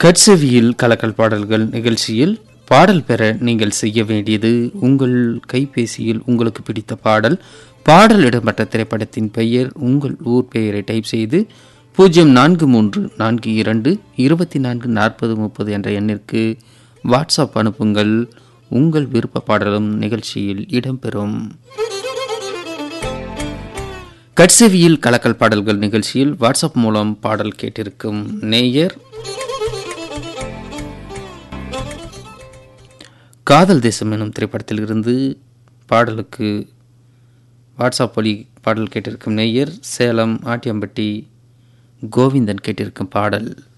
கட்செவியில் கலக்கல் பாடல்கள் நிகழ்ச்சியில் பாடல் பெற நீங்கள் செய்ய வேண்டியது உங்கள் கைபேசியில் உங்களுக்கு பிடித்த பாடல் பாடல் இடம்பெற்ற திரைப்படத்தின் பெயர் உங்கள் ஊர் பெயரை டைப் செய்து பூஜ்ஜியம் நான்கு மூன்று நான்கு இரண்டு இருபத்தி நான்கு நாற்பது முப்பது என்ற எண்ணிற்கு வாட்ஸ்அப் அனுப்புங்கள் உங்கள் விருப்ப பாடலும் நிகழ்ச்சியில் இடம்பெறும் கட்செவியில் கலக்கல் பாடல்கள் நிகழ்ச்சியில் வாட்ஸ்அப் மூலம் பாடல் கேட்டிருக்கும் நேயர் காதல் தேசம் எனும் திரைப்படத்தில் இருந்து பாடலுக்கு வாட்ஸ்அப் வழி பாடல் கேட்டிருக்கும் நேயர் சேலம் ஆட்டியம்பட்டி கோவிந்தன் கேட்டிருக்கும் பாடல்